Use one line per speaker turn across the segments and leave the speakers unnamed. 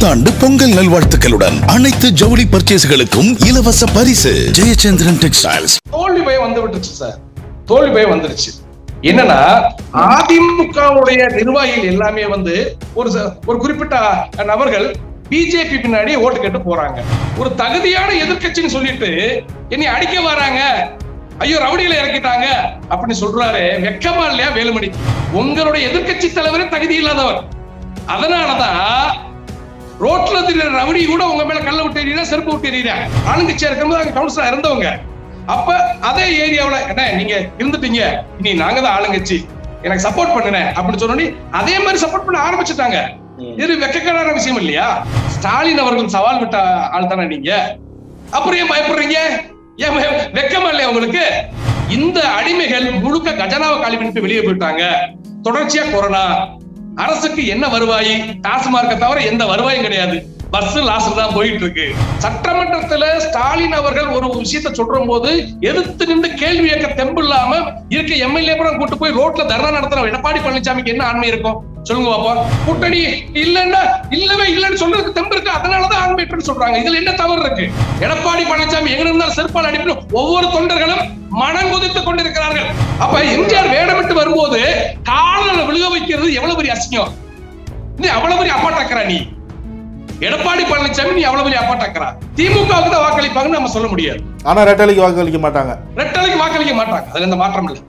புத்தாண்டு பொங்கல் நல்வாழ்த்துக்களுடன் அனைத்து ஜவுளி பர்ச்சேஸ்களுக்கும் இலவச பரிசு ஜெயச்சந்திரன் டெக்ஸ்டைல்ஸ்
தோல்வி பயம் வந்து விட்டுருச்சு சார் தோல்வி பயம் வந்துருச்சு என்னன்னா அதிமுகவுடைய நிர்வாகிகள் எல்லாமே வந்து ஒரு ச- ஒரு குறிப்பிட்ட நபர்கள் பிஜேபி பின்னாடி ஓட்டு கேட்டு போறாங்க ஒரு தகுதியான எதிர்க்கட்சின்னு சொல்லிட்டு என்னை அடிக்க வராங்க ஐயோ ரவுடிகளை இறக்கிட்டாங்க அப்படின்னு சொல்றாரு வெக்கமா இல்லையா வேலுமணி உங்களுடைய எதிர்க்கட்சி தலைவரே தகுதி இல்லாதவர் அதனாலதான் ரோட்ல திரிகிற ரவுடி கூட உங்க மேல கல்ல விட்டு எறியா செருப்பு விட்டு எறியா ஆளுங்கட்சியா இருக்கும்போது அங்க கவுன்சிலர் இருந்தவங்க அப்ப அதே ஏரியாவுல என்ன நீங்க இருந்துட்டீங்க இனி நாங்க தான் ஆளுங்கட்சி எனக்கு சப்போர்ட் பண்ணுன அப்படின்னு சொன்னோன்னே அதே மாதிரி சப்போர்ட் பண்ண ஆரம்பிச்சுட்டாங்க இது வெக்கக்கடான விஷயம் இல்லையா ஸ்டாலின் அவர்கள் சவால் விட்ட ஆள் தானே நீங்க அப்புறம் ஏன் பயப்படுறீங்க ஏன் பய- வெக்கமா இல்லையா உங்களுக்கு இந்த அடிமைகள் முழுக்க கஜனாவை காலி பண்ணிட்டு வெளியே போயிட்டாங்க தொடர்ச்சியா கொரோனா அரசுக்கு என்ன வருவாய் டாஸ்மார்க்கை தவிர எந்த வருவாயும் கிடையாது பஸ் லாஸ் தான் போயிட்டு இருக்கு சட்டமன்றத்துல ஸ்டாலின் அவர்கள் ஒரு விஷயத்த சொல்ற போது எதிர்த்து நின்று கேள்வி கேட்க தெம்பு இல்லாம இருக்க எம்எல்ஏ கூட கூட்டு போய் ரோட்ல தர்ணா நடத்துற எடப்பாடி பழனிசாமிக்கு என்ன ஆண்மை இருக்கும் சொல்லுங்க பாப்போம் கூட்டணி இல்லன்னா இல்லவே இல்லன்னு சொல்றதுக்கு தெம்பு இருக்கு அதனாலதான் ஆண்மைன்னு சொல்றாங்க இதுல என்ன தவறு இருக்கு எடப்பாடி பழனிசாமி எங்க இருந்தாலும் செருப்பால் அடிப்பு ஒவ்வொரு தொண்டர்களும் மனம் கொதித்துக் கொண்டிருக்கிறார்கள் அப்ப எம்ஜிஆர் வேடமிட்டு வரும்போது காலில் விழுக வைக்கிறது எவ்வளவு பெரிய அசிங்கம் நீ அவ்வளவு பெரிய அப்பாட்டாக்குறா நீ எடப்பாடி பழனிசாமி நீ அவ்வளவு பெரிய அப்பாட்டாக்குறா திமுகவுக்கு தான் வாக்களிப்பாங்கன்னு நம்ம சொல்ல முடியாது
ஆனா ரெட்டலைக்கு வாக்களிக்க மாட்டாங்க
ரெட்டலைக்கு வாக்களிக்க மாட்டாங்க அதுல எந்த மாற்றம் இல்லை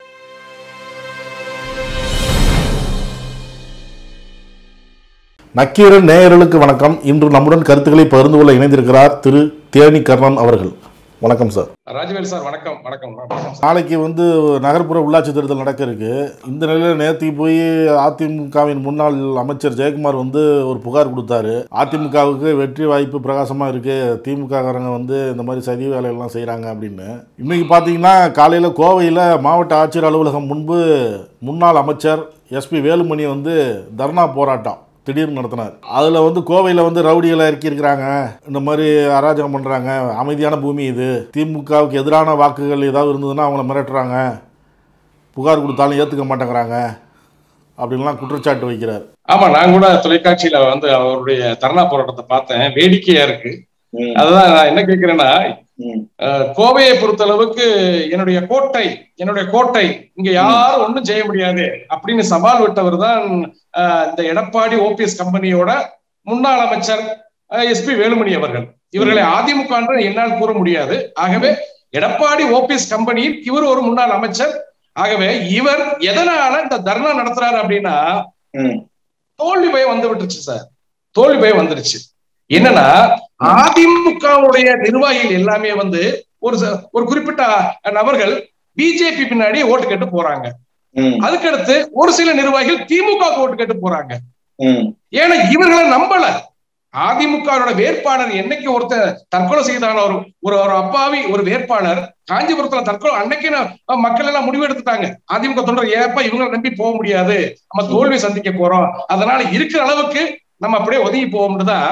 நக்கீரன் நேயர்களுக்கு வணக்கம் இன்று நம்முடன் கருத்துக்களை பகிர்ந்து கொள்ள இணைந்திருக்கிறார் திரு தேனி கர்ணன் அவர்கள் வணக்கம் சார்
ராஜவேல் சார் வணக்கம் வணக்கம் வணக்கம் சார்.
நாளைக்கு வந்து நகர்ப்புற உள்ளாட்சி தேர்தல் நடக்க இருக்கு இந்த நிலையில் நேற்றுக்கு போய் அதிமுகவின் முன்னாள் அமைச்சர் ஜெயக்குமார் வந்து ஒரு புகார் கொடுத்தாரு அதிமுகவுக்கு வெற்றி வாய்ப்பு பிரகாசமாக இருக்கு திமுக காரங்க வந்து இந்த மாதிரி சதி வேலையெல்லாம் செய்கிறாங்க அப்படின்னு இன்னைக்கு பார்த்தீங்கன்னா காலையில் கோவையில் மாவட்ட ஆட்சியர் அலுவலகம் முன்பு முன்னாள் அமைச்சர் எஸ்பி வேலுமணி வந்து தர்ணா போராட்டம் திடீர்னு நடத்தினார் அதில் வந்து கோவையில் வந்து ரவுடிகளை இறக்கியிருக்கிறாங்க இந்த மாதிரி அராஜகம் பண்ணுறாங்க அமைதியான பூமி இது திமுகவுக்கு எதிரான வாக்குகள் ஏதாவது இருந்ததுன்னா அவங்கள மிரட்டுறாங்க புகார் கொடுத்தாலும் ஏற்றுக்க மாட்டேங்கிறாங்க அப்படின்லாம் குற்றச்சாட்டு வைக்கிறார்
ஆமா நான் கூட தொலைக்காட்சியில வந்து அவருடைய தர்ணா போராட்டத்தை பார்த்தேன் வேடிக்கையா இருக்கு அதுதான் நான் என்ன கேட்கிறேன்னா அஹ், கோவையை பொறுத்தளவுக்கு என்னுடைய கோட்டை என்னுடைய கோட்டை இங்க யாரும் ஒண்ணும் செய்ய முடியாது அப்படின்னு சவால் விட்டவர் தான் அஹ், இந்த எடப்பாடி ஓபிஎஸ் கம்பெனியோட முன்னாள் அமைச்சர் எஸ்பி வேலுமணி அவர்கள் இவர்களை அதிமுக என்று என்னால் கூற முடியாது ஆகவே எடப்பாடி ஓபிஎஸ் கம்பெனியில் இவர் ஒரு முன்னாள் அமைச்சர் ஆகவே இவர் எதனால இந்த தர்ணா நடத்துறாரு அப்படின்னா தோல்வி பயம் வந்து விட்டுருச்சு சார் தோல்வி பயம் வந்துருச்சு என்னன்னா அதிமுகவுடைய நிர்வாகிகள் எல்லாமே வந்து ஒரு ச- ஒரு குறிப்பிட்ட நபர்கள் பிஜேபி பின்னாடி ஓட்டு கேட்டு போறாங்க அதுக்கடுத்து ஒரு சில நிர்வாகிகள் திமுக க்கு ஓட்டு கேட்டு போறாங்க ஏன்னா இவர்களை நம்பல அதிமுகவோட வேட்பாளர் என்னைக்கு ஒருத்தர் தற்கொலை செய்தான ஒரு ஒரு ஒரு அப்பாவி ஒரு வேட்பாளர் காஞ்சிபுரத்துல தற்கொலை அன்னைக்கு நான் மக்கள் எல்லாம் முடிவு எடுத்துட்டாங்க அதிமுக தொண்டர் ஏப்பா இவங்களை நம்பி போக முடியாது நம்ம தோல்வி சந்திக்க போறோம் அதனால இருக்கிற அளவுக்கு நம்ம அப்படியே ஒதுங்கி போவோம்னு தான்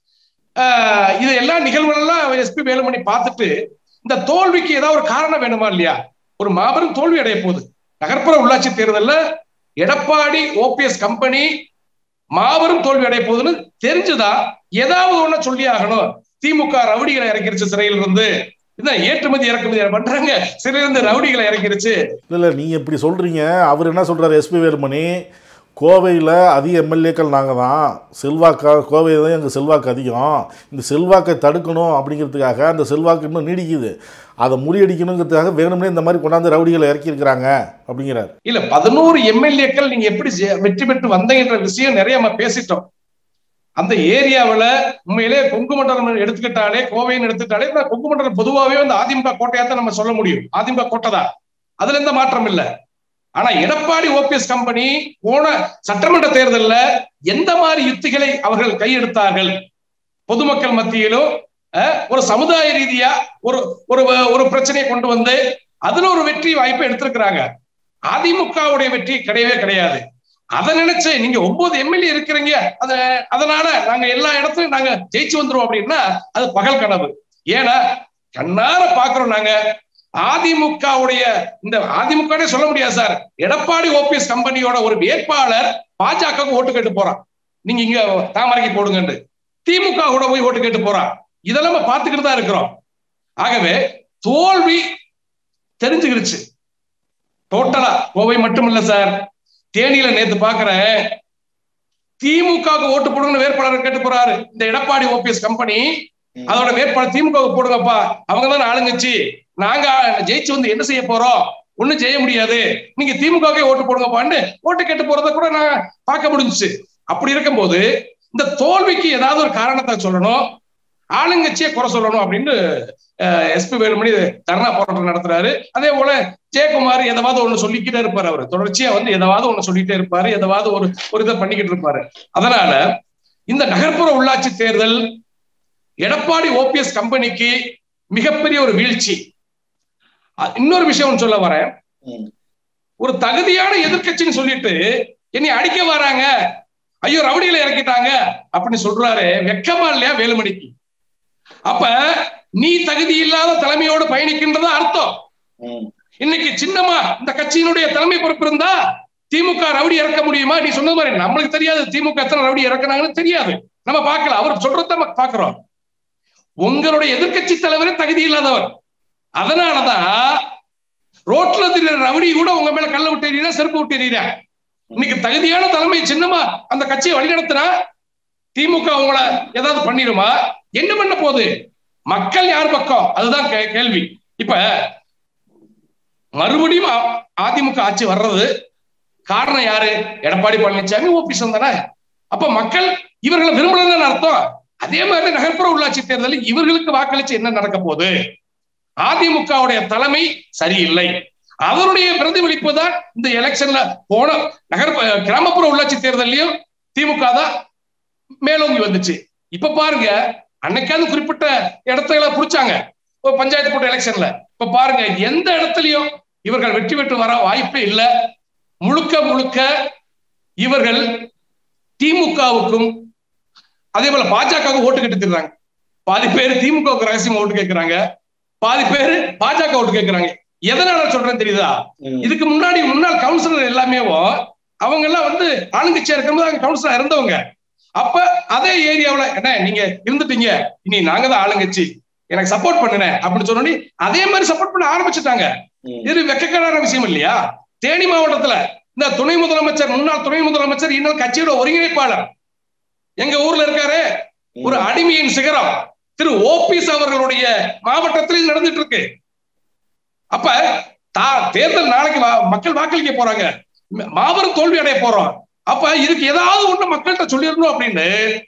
ஆஹ் இது எல்லா நிகழ்வுகள் எல்லாம் எஸ்பி வேலுமணி பார்த்துட்டு இந்த தோல்விக்கு ஏதாவது ஒரு காரணம் வேணுமா இல்லையா ஒரு மாபெரும் தோல்வி அடைய போகுது நகர்ப்புற உள்ளாட்சி தேர்தல்ல எடப்பாடி ஓபிஎஸ் கம்பெனி மாபெரும் தோல்வி அடைய போகுதுன்னு தெரிஞ்சுதா ஏதாவது ஒண்ணு சொல்லி ஆகணும் திமுக ரவுடிகளை இறக்கிருச்சு சிறையில் இருந்து இதான் ஏற்றுமதி இறக்குமதி பண்றாங்க சிறையில இருந்து ரவுடிகளை இறக்கிருச்சு
இல்லை இல்லை நீங்கள் இப்படி சொல்கிறீங்க அவர் என்ன சொல்கிறார் எஸ்பி வேலுமணி கோவையில் அதிக எம்எல்ஏக்கள் நாங்கள் தான் செல்வாக்கா கோவை தான் எங்கள் செல்வாக்கு அதிகம் இந்த செல்வாக்கை தடுக்கணும் அப்படிங்கிறதுக்காக அந்த செல்வாக்கு இன்னும் நீடிக்குது அதை முறியடிக்கணுங்கிறதுக்காக வேணும்னே இந்த மாதிரி கொண்டாந்து ரவுடிகளை இறக்கியிருக்கிறாங்க அப்படிங்கிறார்
இல்ல பதினோரு எம்எல்ஏக்கள் நீங்க எப்படி ஜெ- வெற்றி பெற்று வந்தீங்கன்ற விஷயம் நிறைய நம்ம பேசிட்டோம் அந்த ஏரியாவுல உண்மையிலே கொங்கு மண்டலம் எடுத்துக்கிட்டாலே கோவைன்னு எடுத்துக்கிட்டாலே இந்த கொங்கு மண்டலம் பொதுவாகவே வந்து அதிமுக கோட்டையா தான் நம்ம சொல்ல முடியும் அதிமுக கோட்டை தான் அதுல எந்த மாற்றம் இல்ல ஆனா எடப்பாடி ஓபிஎஸ் கம்பெனி போன சட்டமன்ற தேர்தல்ல எந்த மாதிரி யுத்திகளை அவர்கள் கையெடுத்தார்கள் பொதுமக்கள் மத்தியிலும் அஹ், ஒரு சமுதாய ரீதியா ஒரு ஒரு ஒரு பிரச்சனையை கொண்டு வந்து அதுல ஒரு வெற்றி வாய்ப்பை எடுத்திருக்கிறாங்க அதிமுகவுடைய வெற்றி கிடையவே கிடையாது அதை நினைச்சு நீங்க ஒன்பது எம்எல்ஏ இருக்கிறீங்க அத அதனால நாங்க எல்லா இடத்துலயும் நாங்க ஜெயிச்சு வந்துருவோம் அப்படின்னா அது பகல் கனவு ஏன்னா கண்ணார பாக்குறோம் நாங்க அதிமுகவுடைய இந்த அதிமுக சொல்ல முடியாது சார் எடப்பாடி ஓபிஎஸ் கம்பெனியோட ஒரு வேட்பாளர் பாஜக ஓட்டு கேட்டு போறான் நீங்க இங்க தாமரைக்கு போடுங்கன்னு திமுக கூட போய் ஓட்டு கேட்டு போறான் இதெல்லாம் நம்ம பார்த்துக்கிட்டு தான் இருக்கிறோம் ஆகவே தோல்வி தெரிஞ்சுக்கிடுச்சு டோட்டலா கோவை மட்டும் இல்ல சார் தேனியில நேத்து பாக்குறேன் திமுக ஓட்டு போடுங்கன்னு வேட்பாளர் கேட்டு போறாரு இந்த எடப்பாடி ஓபிஎஸ் கம்பெனி அதோட வேட்பாளர் திமுக போடுங்கப்பா அவங்க தான் ஆளுங்கட்சி நாங்க ஜெயிச்சு வந்து என்ன செய்ய போறோம் ஒண்ணும் செய்ய முடியாது நீங்க திமுகவே ஓட்டு போடுங்கப்பான்னு ஓட்டு கேட்டு போறத கூட நான் பார்க்க முடிஞ்சுச்சு அப்படி இருக்கும்போது இந்த தோல்விக்கு ஏதாவது ஒரு காரணத்தை சொல்லணும் ஆளுங்கட்சியை குறை சொல்லணும் அப்படின்னு எஸ்பி வேலுமணி தர்ணா போராட்டம் நடத்துறாரு அதே போல ஜெயக்குமார் எதாவது ஒண்ணு சொல்லிக்கிட்டே இருப்பாரு அவர் தொடர்ச்சியா வந்து எதாவது ஒண்ணு சொல்லிட்டே இருப்பாரு எதாவது ஒரு ஒரு இதை பண்ணிக்கிட்டு இருப்பாரு அதனால இந்த நகர்ப்புற உள்ளாட்சி தேர்தல் எடப்பாடி ஓபிஎஸ் கம்பெனிக்கு மிகப்பெரிய ஒரு வீழ்ச்சி அ- இன்னொரு விஷயம் சொல்ல வரேன்
ம்.
ஒரு தகுதியான எதிர்க்கட்சின்னு சொல்லிட்டு என்னை அடிக்க வராங்க ஐயோ ரவுடிகளை இறக்கிட்டாங்க அப்படின்னு சொல்றாரு வெக்கமா இல்லையா வேலுமணிக்கு அப்ப நீ தகுதி இல்லாத தலைமையோடு பயணிக்கின்றதா அர்த்தம்
ம்.
இன்னைக்கு சின்னமா இந்த கட்சியினுடைய தலைமை பொறுப்பு இருந்தா திமுக ரவுடி இறக்க முடியுமா நீ சொன்ன மாதிரி நம்மளுக்கு தெரியாது திமுக எத்தனை ரவுடி இறக்குனாங்கன்னு தெரியாது நம்ம பார்க்கல அவர் சொல்றத நம்ம பார்க்கிறோம் உங்களுடைய எதிர்க்கட்சி தலைவரே தகுதி இல்லாதவர் அதனாலதான் ரோட்ல திரிகிற ரவுடி கூட உங்க மேல கல்ல விட்டு எறியா செருப்பு விட்டு எறியா இன்னைக்கு தகுதியான தலைமை சின்னமா அந்த கட்சியை வழிநடத்தினா திமுக உங்களை ஏதாவது பண்ணிடுமா என்ன பண்ண போகுது மக்கள் யார் பக்கம் அதுதான் கே- கேள்வி இப்ப மறுபடியும் அ- அதிமுக ஆட்சி வர்றது காரணம் யாரு எடப்பாடி பழனிசாமி ஓபிஎஸ் தானே அப்ப மக்கள் இவர்களை விரும்பலன்னு அர்த்தம் அதே மாதிரி நகர்ப்புற உள்ளாட்சி தேர்தலில் இவர்களுக்கு வாக்களிச்சு என்ன நடக்க போகுது அதிமுகவுடைய தலைமை சரியில்லை அவருடைய பிரதிபலிப்பு தான் இந்த எலெக்ஷன்ல போன நகர் கிராமப்புற உள்ளாட்சி தேர்தலையும் திமுக தான் மேலோங்கி வந்துச்சு இப்ப பாருங்க அன்னைக்காவது குறிப்பிட்ட இடத்துல புடிச்சாங்க இப்ப பஞ்சாயத்து போட்ட எலெக்ஷன்ல இப்ப பாருங்க எந்த இடத்துலயும் இவர்கள் வெற்றி பெற்று வர வாய்ப்பே இல்லை முழுக்க முழுக்க இவர்கள் திமுகவுக்கும் அதே போல பாஜகவுக்கு ஓட்டு கேட்டு தர்றாங்க பாதி பேர் திமுகவுக்கு ரகசியம் ஓட்டு கேட்கறாங்க பாதி பேர் பாஜக ஓட்டு கேட்கறாங்க எதனால சொல்றேன் தெரியுதா
ம்.
இதுக்கு முன்னாடி முன்னாள் கவுன்சிலர் எல்லாமே அவங்க எல்லாம் வந்து ஆளுங்கட்சியா இருக்கும்போது அங்க கவுன்சிலர் இருந்தவங்க அப்ப அதே ஏரியாவுல என்ன நீங்க இருந்துட்டீங்க இனி நாங்க தான் ஆளுங்கட்சி எனக்கு சப்போர்ட் பண்ணுன அப்படின்னு சொன்னோன்னே அதே மாதிரி சப்போர்ட் பண்ண ஆரம்பிச்சுட்டாங்க
ம்.
இது வெக்கக்கேடான விஷயம் இல்லையா தேனி மாவட்டத்துல இந்த துணை முதலமைச்சர் முன்னாள் துணை முதலமைச்சர் இன்னும் கட்சியோட ஒருங்கிணைப்பாளர் எங்க ஊர்ல இருக்காரு ஒரு அடிமையின் சிகரம் திரு ஓபிஎஸ் அவர்களுடைய மாவட்டத்தில் இது நடந்துட்டு இருக்கு அப்ப தா தேர்தல் நாளைக்கு வா- மக்கள் வாக்களிக்க போறாங்க ம- மாபெரும் தோல்வி அடைய போறோம் அப்ப இதுக்கு ஏதாவது ஒண்ணு மக்கள்கிட்ட சொல்லிடணும் அப்படின்னு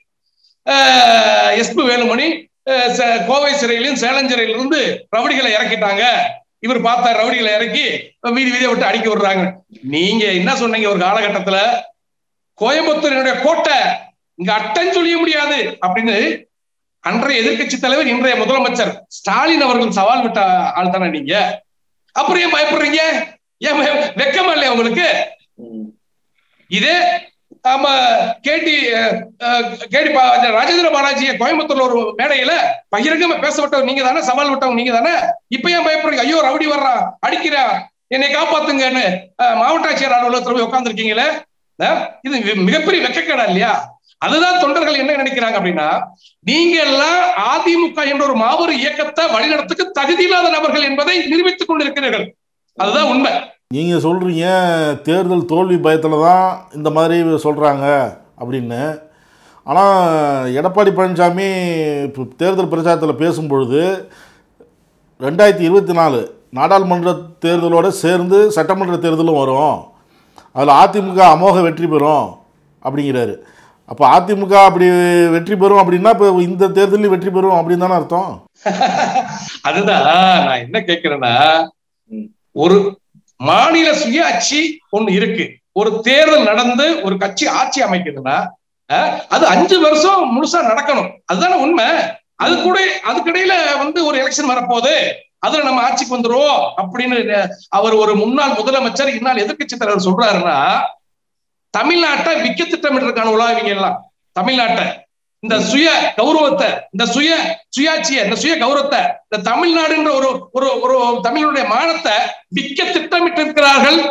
எஸ்பி வேலுமணி அஹ், ச- கோவை சிறையிலும் சேலம் சிறையில இருந்து ரவுடிகளை இறக்கிட்டாங்க இவர் பார்த்த ரவுடிகளை இறக்கி வீதி வீதியை விட்டு அடிக்க விடுறாங்க நீங்க என்ன சொன்னீங்க ஒரு காலகட்டத்துல கோயம்புத்தூரினுடைய கோட்டை இங்க அட்டன் சொல்ல முடியாது அப்படின்னு அன்றைய எதிர்க்கட்சி தலைவர் இன்றைய முதலமைச்சர் ஸ்டாலின் அவர்கள் சவால் விட்ட ஆள் தானே நீங்க அப்புறம் ஏன் பயப்படுறீங்க ஏன் பய- வெக்கமா இல்லையா உங்களுக்கு
ம்.
இதே ஆமா கேடி அஹ், அஹ், கேடி பா- ராஜேந்திர பாலாஜியை கோயம்புத்தூர்ல ஒரு மேடையில பகிரங்கமா பேச விட்டவங்க நீங்க தானே சவால் விட்டவங்க நீங்க தானே இப்ப ஏன் பயப்படுறீங்க ஐயோ ரவுடி வர்றான் அடிக்கிறான் என்னை காப்பாத்துங்கன்னு அஹ், மாவட்ட ஆட்சியர் அலுவலகத்துல போய் உட்காந்துருக்கீங்களே இது மி- மிகப்பெரிய வெக்கக்கேடா இல்லையா அதுதான் தொண்டர்கள் என்ன நினைக்கிறாங்க அப்படின்னா நீங்க எல்லாம் அதிமுக என்ற ஒரு மாபெரும் இயக்கத்தை வழிநடத்துக்கு தகுதி இல்லாத நபர்கள் என்பதை நிரூபித்துக் கொண்டிருக்கிறீர்கள் அதுதான் உண்மை
நீங்கள் சொல்கிறீங்க தேர்தல் தோல்வி பயத்தில் தான் இந்த மாதிரி சொல்கிறாங்க அப்படின்னு ஆனால் எடப்பாடி பழனிசாமி இப்போ தேர்தல் பிரச்சாரத்தில் பேசும்பொழுது ரெண்டாயிரத்தி இருபத்தி நாலு நாடாளுமன்ற தேர்தலோடு சேர்ந்து சட்டமன்ற தேர்தலும் வரும் அதில் அதிமுக அமோக வெற்றி பெறும் அப்படிங்கிறாரு அப்போ அதிமுக அப்படி வெற்றி பெறும் அப்படின்னா இப்போ இந்த தேர்தலையும் வெற்றி பெறும் அப்படின்னு தானே அர்த்தம்
அதுதான் நான் என்ன கேட்கிறேன்னா
ம்.
ஒரு மாநில சுயாட்சி ஒண்ணு இருக்கு ஒரு தேர்தல் நடந்து ஒரு கட்சி ஆட்சி அமைக்குதுன்னா அஹ், அது அஞ்சு வருஷம் முழுசா நடக்கணும் அதுதானே உண்மை அது கூட அதுக்கிடையில வந்து ஒரு எலெக்ஷன் வரப்போகுது அதுல நம்ம ஆட்சிக்கு வந்துருவோம் அப்படின்னு அவர் ஒரு முன்னாள் முதலமைச்சர் இந்நாள் எதிர்க்கட்சி தலைவர் சொல்றாருன்னா தமிழ்நாட்டை விக்க திட்டமிட்டிருக்கானுங்களா இவங்க எல்லாம் தமிழ்நாட்டை இந்த சுய கௌரவத்தை இந்த சுய சுயாட்சிய இந்த சுய கௌரவத்தை இந்த தமிழ்நாடுன்ற ஒரு ஒரு ஒரு தமிழனுடைய மானத்தை விக்க திட்டமிட்டிருக்கிறார்கள்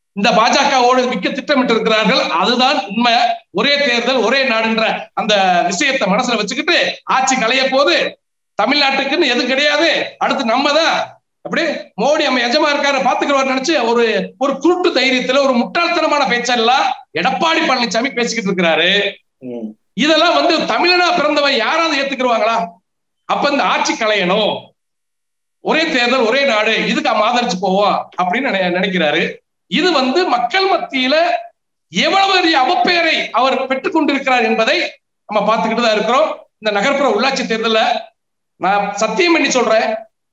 இந்த பாஜகவோடு மிக்க திட்டமிட்டு இருக்கிறார்கள் அதுதான் உண்மை ஒரே தேர்தல் ஒரே நாடுன்ற அந்த விஷயத்தை மனசுல வச்சுக்கிட்டு ஆட்சி களைய போது தமிழ்நாட்டுக்குன்னு எதுவும் கிடையாது அடுத்து நம்ம தான் அப்படி மோடி நம்ம எஜமா இருக்காரு பாத்துக்கிறவர் நினைச்சு ஒரு ஒரு குருட்டு தைரியத்துல ஒரு முட்டாள்தனமான பேச்செல்லாம் எடப்பாடி பழனிசாமி பேசிக்கிட்டு இருக்கிறாரு இதெல்லாம் வந்து தமிழனா பிறந்தவன் யாராவது ஏத்துக்கிடுவாங்களா அப்ப இந்த ஆட்சி களையணும் ஒரே தேர்தல் ஒரே நாடு இதுக்கு நம்ம ஆதரிச்சு போவோம் அப்படின்னு நினை- நினைக்கிறாரு இது வந்து மக்கள் மத்தியில எவ்வளவு பெரிய அவப்பெயரை அவர் பெற்றுக் கொண்டிருக்கிறார் என்பதை நம்ம பார்த்துக்கிட்டு தான் இருக்கிறோம் இந்த நகர்ப்புற உள்ளாட்சி தேர்தல்ல நான் சத்தியம் பண்ணி சொல்றேன்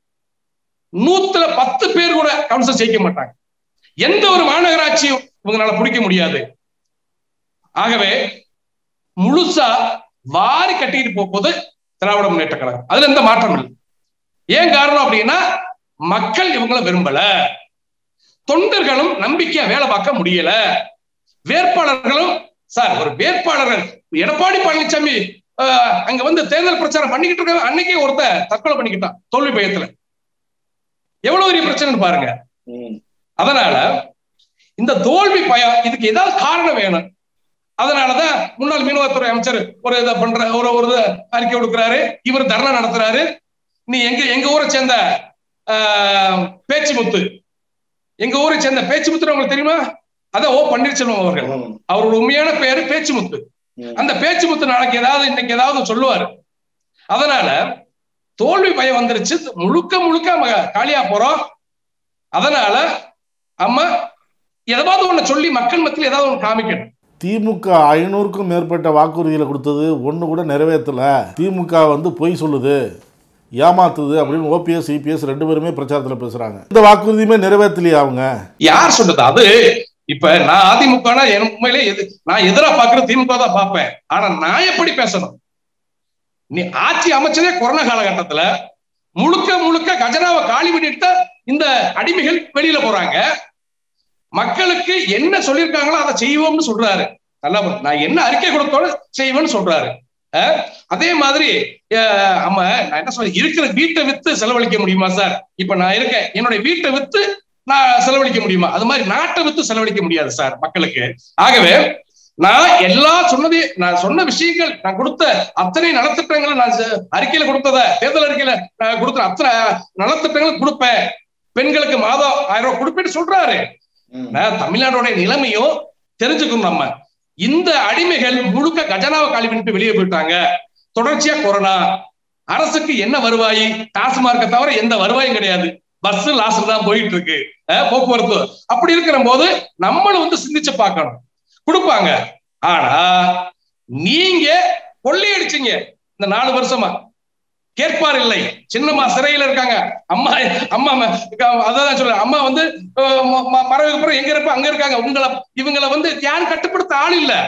நூத்துல பத்து பேர் கூட கவுன்சில் ஜெயிக்க மாட்டாங்க எந்த ஒரு மாநகராட்சியும் இவங்களால பிடிக்க முடியாது ஆகவே முழுசா வாரி கட்டிட்டு போகுது திராவிட முன்னேற்ற கழகம் அதுல எந்த மாற்றம் இல்லை ஏன் காரணம் அப்படின்னா மக்கள் இவங்கள விரும்பல தொண்டர்களும் நம்பிக்கையா வேலை பார்க்க முடியல வேட்பாளர்களும் சார் ஒரு வேட்பாளர்கள் எடப்பாடி பழனிசாமி ஆஹ், அங்க வந்து தேர்தல் பிரச்சாரம் பண்ணிக்கிட்டு இருக்க அன்னைக்கே ஒருத்தன் தற்கொலை பண்ணிக்கிட்டான் தோல்வி பயத்துல எவ்வளவு பெரிய பிரச்சனைன்னு பாருங்க அதனால இந்த தோல்வி பயம் இதுக்கு ஏதாவது காரணம் வேணும் அதனாலதான் முன்னாள் மீனவத்துறை அமைச்சர் ஒரு இதை பண்ற ஒரு ஒரு இதை அறிக்கை கொடுக்கிறாரு இவர் தர்ணா நடத்துறாரு நீ எங்க எங்க ஊரை சேர்ந்த ஆஹ், பேச்சிமுத்து எங்க ஊரை சேர்ந்த பேச்சிமுத்து உங்களுக்கு தெரியுமா அதான் ஓ பன்னீர்செல்வம் அவர்கள் அவரோட உண்மையான பேரு பேச்சிமுத்து அந்த பேச்சிமுத்து நாளைக்கு ஏதாவது இன்னைக்கு ஏதாவது சொல்லுவாரு அதனால தோல்வி பயம் வந்துருச்சு முழுக்க முழுக்க நம்ம காலியா போறோம் அதனால அம்மா ஏதாவது ஒண்ணு சொல்லி மக்கள் மத்தியில் ஏதாவது ஒண்ணு காமிக்கணும்
திமுக ஐநூறுக்கும் மேற்பட்ட வாக்குறுதிகளை கொடுத்தது ஒன்று கூட நிறைவேற்றல திமுக வந்து பொய் சொல்லுது ஏமாத்துது அப்படின்னு ஓபிஎஸ் இபிஎஸ் ரெண்டு பேருமே பிரச்சாரத்தில் பேசுறாங்க இந்த வாக்குறுதியுமே நிறைவேற்றலையா அவங்க
யார் சொல்றது அது இப்ப நான் அதிமுக எனக்கு உண்மையிலே எது நான் எதிரா பாக்குறது திமுக தான் பார்ப்பேன் ஆனா நான் எப்படி பேசணும் நீ ஆட்சி அமைச்சதே கொரோனா காலகட்டத்துல முழுக்க முழுக்க கஜனாவை காலி பண்ணிட்டு இந்த அடிமைகள் வெளியில போறாங்க மக்களுக்கு என்ன சொல்லியிருக்காங்களோ அதை செய்வோம்னு சொல்றாரு நல்லா பாரு. நான் என்ன அறிக்கை கொடுத்தோன்னு செய்வேன்னு சொல்றாரு அஹ், அதே மாதிரி அஹ், ஆமா நான் என்ன சொல்றேன் இருக்கிற வீட்டை வித்து செலவழிக்க முடியுமா சார் இப்ப நான் இருக்கேன் என்னுடைய வீட்டை வித்து நான் செலவழிக்க முடியுமா அது மாதிரி நாட்டை வித்து செலவழிக்க முடியாது சார் மக்களுக்கு ஆகவே நான் எல்லா சொன்னதே நான் சொன்ன விஷயங்கள் நான் கொடுத்த அத்தனை நலத்திட்டங்களை நான் செ- அறிக்கையில கொடுத்தத தேர்தல் அறிக்கையில நான் கொடுத்த அத்தனை நலத்திட்டங்களும் கொடுப்பேன் பெண்களுக்கு மாதம் ஆயிரம் ரூபாய் கொடுப்பேன்னு சொல்றாரு நான் தமிழ்நாடோட நிலைமையும் தெரிஞ்சுக்கணும் நம்ம இந்த அடிமைகள் முழுக்க கஜனாவை காலி பண்ணிட்டு வெளியே போயிட்டாங்க தொடர்ச்சியா கொரோனா அரசுக்கு என்ன வருவாய் டாஸ்மார்க்கை தவிர எந்த வருவாயும் கிடையாது பஸ் லாஸ் தான் போயிட்டு இருக்கு அஹ், போக்குவரத்து அப்படி இருக்கிற போது நம்மளும் வந்து சிந்திச்சு பார்க்கணும் கொடுப்பாங்க ஆனா நீங்க கொள்ளையடிச்சீங்க இந்த நாலு வருஷமா கேட்பார் இல்லை சின்னம்மா சிறையில இருக்காங்க அம்மா அம்மா ம- அதான் சொல்ல அம்மா வந்து அஹ், ம- ம- மறைவுக்கு அப்புறம் எங்க இருப்ப அங்க இருக்காங்க உங்களை இவங்களை வந்து யாரும் கட்டுப்படுத்த ஆள் இல்ல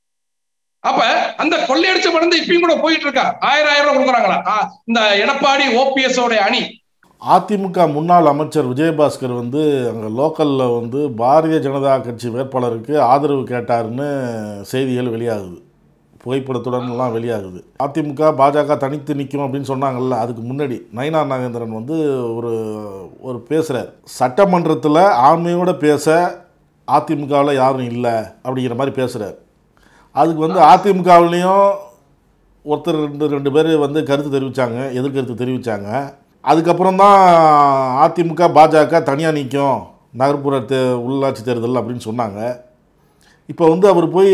அப்ப அந்த கொள்ளையடிச்ச படம் இப்பயும் கூட போயிட்டு இருக்கா ஆயிரம் ஆயிரம் ரூபாய் கொடுக்குறாங்களா ஆ, இந்த எடப்பாடி ஓபிஎஸ் உடைய அணி
அதிமுக முன்னாள் அமைச்சர் விஜயபாஸ்கர் வந்து அங்கே லோக்கலில் வந்து பாரதிய ஜனதா கட்சி வேட்பாளருக்கு ஆதரவு கேட்டாருன்னு செய்திகள் வெளியாகுது புகைப்படத்துடன் எல்லாம் வெளியாகுது அதிமுக பாஜக தனித்து நிற்கும் அப்படின்னு சொன்னாங்கல்ல அதுக்கு முன்னாடி நயினார் நாகேந்திரன் வந்து ஒரு ஒரு பேசுகிறார் சட்டமன்றத்தில் ஆண்மையோட பேச அதிமுகவில் யாரும் இல்லை அப்படிங்கிற மாதிரி பேசுகிறார் அதுக்கு வந்து அதிமுகவுலேயும் ஒருத்தர் ரெண்டு ரெண்டு பேர் வந்து கருத்து தெரிவித்தாங்க எதிர்கருத்து தெரிவித்தாங்க அதுக்கப்புறம் தான் அதிமுக பாஜக தனியாக நிற்கும் நகர்ப்புற தே உள்ளாட்சி தேர்தல் அப்படின்னு சொன்னாங்க இப்போ வந்து அவர் போய்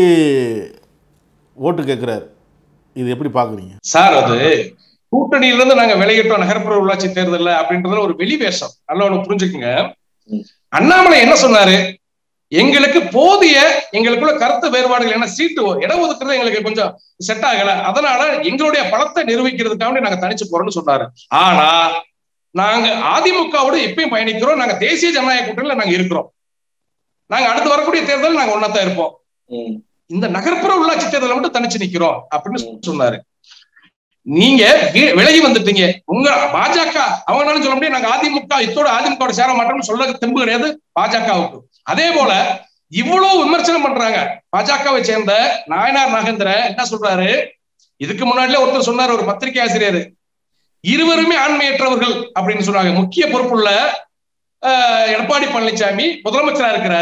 ஓட்டு கேட்குறாரு இது எப்படி பார்க்குறீங்க
சார் அது கூட்டணியில இருந்து நாங்க விலகிட்டோம் நகர்ப்புற உள்ளாட்சி தேர்தல்ல அப்படின்றதுல ஒரு வெளிவேஷம் நல்லா ஒண்ணு புரிஞ்சுக்குங்க அண்ணாமலை என்ன சொன்னாரு எங்களுக்கு போதிய எங்களுக்குள்ள கருத்து வேறுபாடுகள் என்ன சீட்டு இடம் ஒதுக்குறது எங்களுக்கு கொஞ்சம் செட் ஆகல அதனால எங்களுடைய பலத்தை நிரூபிக்கிறதுக்காக நாங்க தனிச்சு போறோம்னு சொன்னாரு ஆனா நாங்க அதிமுகவோட எப்பயும் பயணிக்கிறோம் நாங்க தேசிய ஜனநாயக கூட்டணியில நாங்க இருக்கிறோம் நாங்க அடுத்து வரக்கூடிய தேர்தல் நாங்க ஒன்னாத்தான் இருப்போம் இந்த நகர்ப்புற உள்ளாட்சி தேர்தலை மட்டும் தனிச்சு நிக்கிறோம் அப்படின்னு சொன்னாரு நீங்க வி- விலகி வந்துட்டீங்க உங்க பாஜக அவங்களாலும் சொல்ல முடியும் நாங்க அதிமுக இத்தோட அதிமுக சேர மாட்டோம்னு சொல்ல தெம்பு கிடையாது பாஜகவுக்கு அதே போல இவ்வளவு விமர்சனம் பண்றாங்க பாஜகவை சேர்ந்த நாயனார் நாகேந்திரன் என்ன சொல்றாரு இதுக்கு முன்னாடியே ஒருத்தர் சொன்னார் ஒரு பத்திரிகை ஆசிரியர் இருவருமே ஆண்மையற்றவர்கள் அப்படின்னு சொன்னாங்க முக்கிய பொறுப்புள்ள ஆஹ், எடப்பாடி பழனிசாமி முதலமைச்சரா இருக்கிறாரு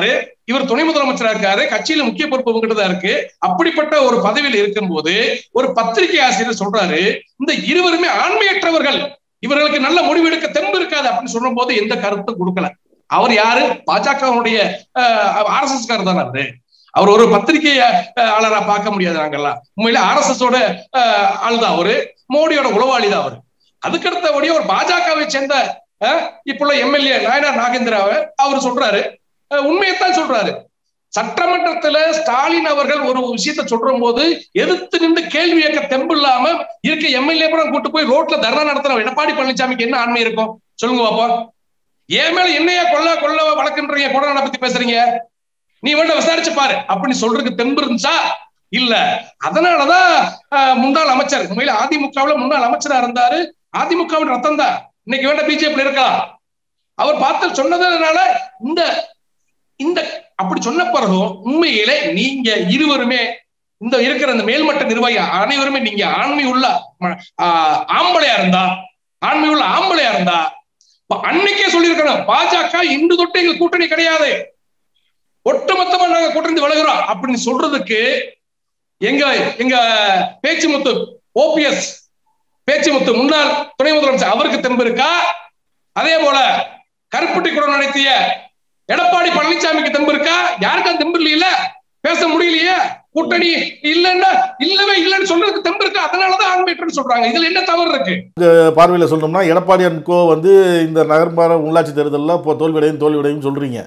இவர் துணை முதலமைச்சரா இருக்காரு கட்சியில முக்கிய பொறுப்பு உங்ககிட்ட தான் இருக்கு அப்படிப்பட்ட ஒரு பதவியில் இருக்கும்போது ஒரு பத்திரிகை ஆசிரியர் சொல்றாரு இந்த இருவருமே ஆண்மையற்றவர்கள் இவர்களுக்கு நல்ல முடிவெடுக்க தெம்பு இருக்காது அப்படின்னு சொல்லும் போது எந்த கருத்தும் கொடுக்கல அவர் யாரு பாஜகவுடைய ஆர் எஸ் எஸ் காரர் தானே அவரு அவர் ஒரு பத்திரிகையாளரா பார்க்க முடியாது நாங்கெல்லாம் உண்மையில ஆர் எஸ் எஸ் ஓட ஆள் தான் அவரு மோடியோட உளவாளி தான் அவரு அதுக்கடுத்தபடியே ஒரு பாஜகவை சேர்ந்த அஹ், இப்ப உள்ள எம்எல்ஏ நாயனார் நாகேந்திராவை அவர் சொல்றாரு அஹ், உண்மையைத்தான் சொல்றாரு சட்டமன்றத்துல ஸ்டாலின் அவர்கள் ஒரு விஷயத்த சொல்ற போது எதிர்த்து நின்று கேள்வி கேட்க தெம்பு இல்லாம இருக்க எம்எல்ஏ புறம் கூட்டு போய் ரோட்ல தர்ணா நடத்துற எடப்பாடி பழனிசாமிக்கு என்ன ஆண்மை இருக்கும் சொல்லுங்க பாப்போம் ஏன் மேல என்னையா கொல்ல கொல்ல வழக்குன்றீங்க கொரோனா பத்தி பேசுறீங்க நீ வேண்ட விசாரிச்சு பாரு அப்படின்னு சொல்றதுக்கு தெம்பு இருந்துச்சா இல்ல அதனாலதான் ஆஹ், முன்னாள் அமைச்சர் உண்மையில அதிமுகவுல முன்னாள் அமைச்சரா இருந்தாரு அதிமுகவின் ரத்தம் தான் இன்னைக்கு வேண்ட பிஜேபி இருக்கலாம் அவர் பார்த்து சொன்னதுனால இந்த இந்த அப்படி சொன்ன பிறகும் உண்மையிலே நீங்க இருவருமே இந்த இருக்கிற இந்த மேல்மட்ட நிர்வாகி அனைவருமே நீங்க ஆண்மை உள்ள ம- ஆஹ், ஆம்பளையா இருந்தா ஆண்மை உள்ள ஆம்பளையா இருந்தா ப- அன்னைக்கே சொல்லியிருக்கணும் பாஜக இன்று தொட்டு எங்களுக்கு கூட்டணி கிடையாது ஒட்டுமொத்தமா நாங்க கூட்டணி விலகுறோம் அப்படின்னு சொல்றதுக்கு எங்க எங்க பேச்சு முத்து ஓபிஎஸ் பேச்சு முத்து முன்னாள் துணை முதலமைச்சர் அவருக்கு தெம்பு இருக்கா அதே போல கருப்பட்டி குடம் நடத்திய எடப்பாடி பழனிசாமிக்கு தெம்பு இருக்கா யாருக்கும் தெம்பு இல்லையில பேச முடியலையே கூட்டணி இல்லன்னா இல்லவே இல்லைன்னு சொல்றதுக்கு தெம்பு இருக்கா அதனாலதான் ஆண்மையற்றன்னு சொல்றாங்க இதுல என்ன தவறு இருக்கு
பார்வையில் சொல்லணும்னா எடப்பாடி அண்ட் கோ வந்து இந்த நகர்ப்புற உள்ளாட்சி தேர்தலில் இப்போ தோல்வியடையும் தோல்வியடையும் சொல்கிறீங்க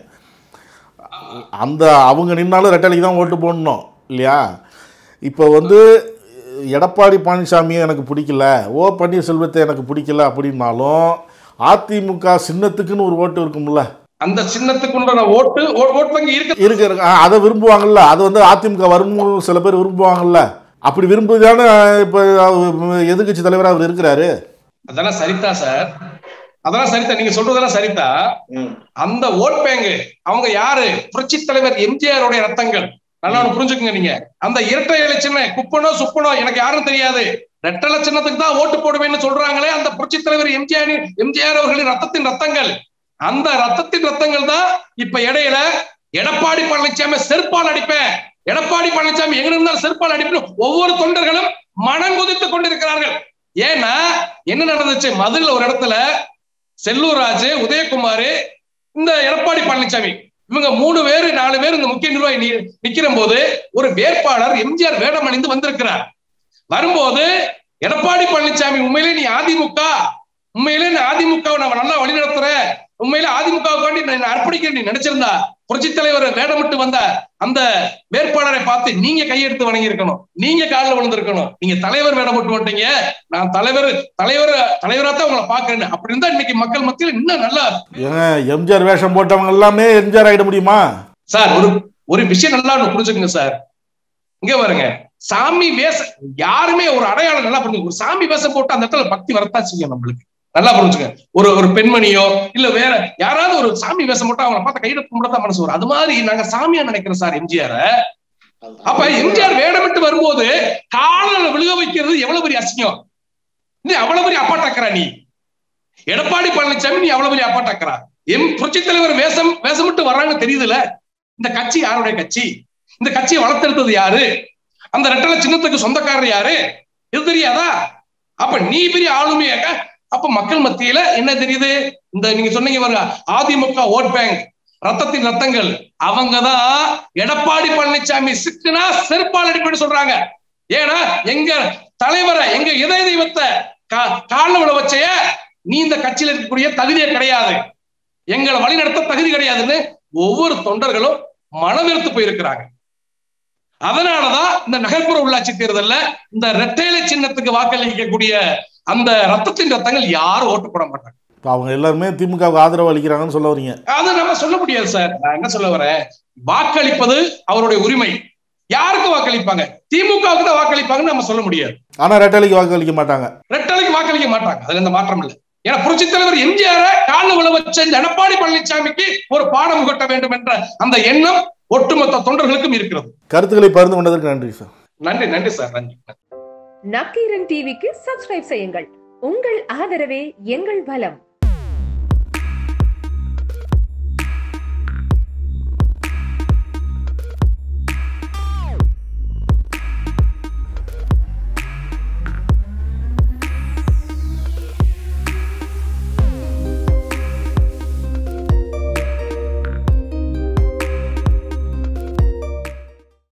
அந்த அவங்க நின்னாலும் ரெட்டலைக்கு தான் ஓட்டு போடணும் இல்லையா இப்போ வந்து எடப்பாடி பழனிசாமியை எனக்கு பிடிக்கல ஓ பன்னீர்செல்வத்தை எனக்கு பிடிக்கல அப்படின்னாலும் அதிமுக சின்னத்துக்குன்னு ஒரு ஓட்டு இருக்கும்ல
அந்த சின்னத்துக்கு உண்டான ஓட்டு ஓ- ஓட்டு வங்கி இருக்கு
இருக்கு இருக்கு. ஆ, அதை விரும்புவாங்கல்ல அது வந்து அதிமுக வரும் சில பேர் விரும்புவாங்கல்ல அப்படி விரும்புதானே இப்போ எதிர்கட்சி தலைவராக அவர் இருக்கிறாரு
அதெல்லாம் சரிதா சார் அதெல்லாம் சரிதா நீங்க சொல்றதெல்லாம் சரிதா அந்த ஓட் பேங்கு அவங்க யாரு புரட்சி தலைவர் எம்ஜிஆர் உடைய ரத்தங்கள் நல்லா ஒண்ணு புரிஞ்சுக்குங்க நீங்க அந்த இரட்டை இலை சின்ன குப்பனோ சுப்பனோ எனக்கு யாரும் தெரியாது ரெட்டலை சின்னத்துக்கு தான் ஓட்டு போடுவேன்னு சொல்றாங்களே அந்த புரட்சி தலைவர் எம்ஜிஆர் எம்ஜிஆர் அவர்களின் ரத்தத்தின் ரத்தங்கள் அந்த ரத்தத்தின் ரத்தங்கள் தான் இப்ப இடையில எடப்பாடி பழனிசாமி செருப்பால் அடிப்பேன் எடப்பாடி பழனிசாமி எங்க இருந்தாலும் செருப்பால் அடிப்பேன் ஒவ்வொரு தொண்டர்களும் மனம் குதித்துக் கொண்டிருக்கிறார்கள் ஏன்னா என்ன நடந்துச்சு மதுரையில் ஒரு இடத்துல செல்லூர் ராஜு உதயகுமார் இந்த எடப்பாடி பழனிசாமி இவங்க மூணு பேரு நாலு பேர் இந்த முக்கிய நிர்வாகி நி- நிக்கிற போது ஒரு வேட்பாளர் எம்ஜிஆர் வேடம் அணிந்து வந்திருக்கிறார் வரும்போது எடப்பாடி பழனிசாமி உண்மையிலே நீ அதிமுக உண்மையிலே நீ அதிமுகவை நம்ம நல்லா வழி நடத்துறேன் உண்மையிலே அதிமுகவுக்காண்டி நான் அர்ப்பணிக்கிறேன் நீ நினைச்சிருந்தா புரட்சி தலைவர் வேடமிட்டு வந்த அந்த வேட்பாளரை பார்த்து நீங்க கையெடுத்து வணங்கி இருக்கணும் நீங்க காலில் விழுந்திருக்கணும் நீங்க தலைவர் வேடமிட்டு வந்துட்டீங்க நான் தலைவர் தலைவர் தலைவரா தான் உங்களை பாக்குறேன் அப்படி இருந்தா இன்னைக்கு மக்கள் மத்தியில் இன்னும் நல்லா
ஏங்க எம்ஜிஆர் வேஷம் போட்டவங்க எல்லாமே எம்ஜிஆர் ஆகிட முடியுமா
சார் ஒரு ஒரு விஷயம் நல்லா ஒண்ணு புரிஞ்சுக்கங்க சார் இங்க பாருங்க சாமி வேஷ யாருமே ஒரு அடையாளம் நல்லா புரிஞ்சுங்க ஒரு சாமி வேஷம் போட்டு அந்த இடத்துல பக்தி வரத்தான் செய்யும் நம்மளுக்கு நல்லா புரிஞ்சுங்க ஒரு ஒரு பெண்மணியோ இல்ல வேற யாராவது ஒரு சாமி வேஷம் போட்டு அவங்களை பார்த்த கையில கும்பிடத்தான் மனசு வரும் அது மாதிரி நாங்க சாமியா நினைக்கிறோம் சார் எம்ஜிஆர் அப்ப எம்ஜிஆர் வேடமிட்டு வரும்போது காலில் விழுக வைக்கிறது எவ்வளவு பெரிய அசிங்கம் நீ அவ்வளவு பெரிய அப்பாட்டாக்குறா நீ எடப்பாடி பழனிசாமி நீ அவ்வளவு பெரிய அப்பாட்டாக்குறா எம் புரட்சி தலைவர் வேஷம் வேஷமிட்டு வர்றாங்கன்னு தெரியுதுல இந்த கட்சி யாருடைய கட்சி இந்த கட்சியை வளர்த்தெடுத்தது யாரு அந்த ரெட்டலை சின்னத்துக்கு சொந்தக்காரர் யாரு இது தெரியாதா அப்ப நீ பெரிய ஆளுமையாக அப்ப மக்கள் மத்தியில என்ன தெரியுது இந்த நீங்க சொன்னீங்க பாருங்க அதிமுக ஓட் பேங்க் ரத்தத்தின் ரத்தங்கள் அவங்கதான் எடப்பாடி பழனிசாமி சிக்குனா செருப்பால் அடிப்பேன்னு சொல்றாங்க ஏன்னா எங்க தலைவரை எங்க இதய தெய்வத்தை கா- கால்ல விட வச்சைய நீ இந்த கட்சியில இருக்கக்கூடிய தகுதியே கிடையாது எங்களை வழிநடத்த தகுதி கிடையாதுன்னு ஒவ்வொரு தொண்டர்களும் மனவெடுத்து போயிருக்கிறாங்க அதனாலதான் இந்த நகர்ப்புற உள்ளாட்சி தேர்தல்ல இந்த ரெட்டையிலை சின்னத்துக்கு வாக்களிக்கக்கூடிய அந்த ரத்தத்தின் ரத்தங்கள் யாரும் ஓட்டு போட மாட்டாங்க
இப்போ அவங்க எல்லாருமே திமுகவுக்கு ஆதரவு அளிக்கிறாங்கன்னு சொல்ல வரீங்க
அதை நம்ம சொல்ல முடியாது சார் நான் என்ன சொல்ல வரேன் வாக்களிப்பது அவருடைய உரிமை யாருக்கு வாக்களிப்பாங்க திமுகவுக்கு தான் வாக்களிப்பாங்கன்னு நம்ம சொல்ல முடியாது
ஆனால் ரெட்டலைக்கு வாக்களிக்க மாட்டாங்க
ரெட்டலைக்கு வாக்களிக்க மாட்டாங்க அதுல எந்த மாற்றம் இல்லை ஏன்னா புரட்சி தலைவர் எம்ஜிஆர் கால விழ வச்ச இந்த எடப்பாடி பழனிசாமிக்கு ஒரு பாடம் புகட்ட வேண்டும் என்ற அந்த எண்ணம் ஒட்டுமொத்த தொண்டர்களுக்கும் இருக்கிறது
கருத்துக்களை பகிர்ந்து கொண்டதற்கு நன்றி சார்
நன்றி நன்றி சார் நன்றி
நக்கீரன் டிவிக்கு சப்ஸ்கிரைப் செய்யுங்கள் உங்கள் ஆதரவே எங்கள் பலம்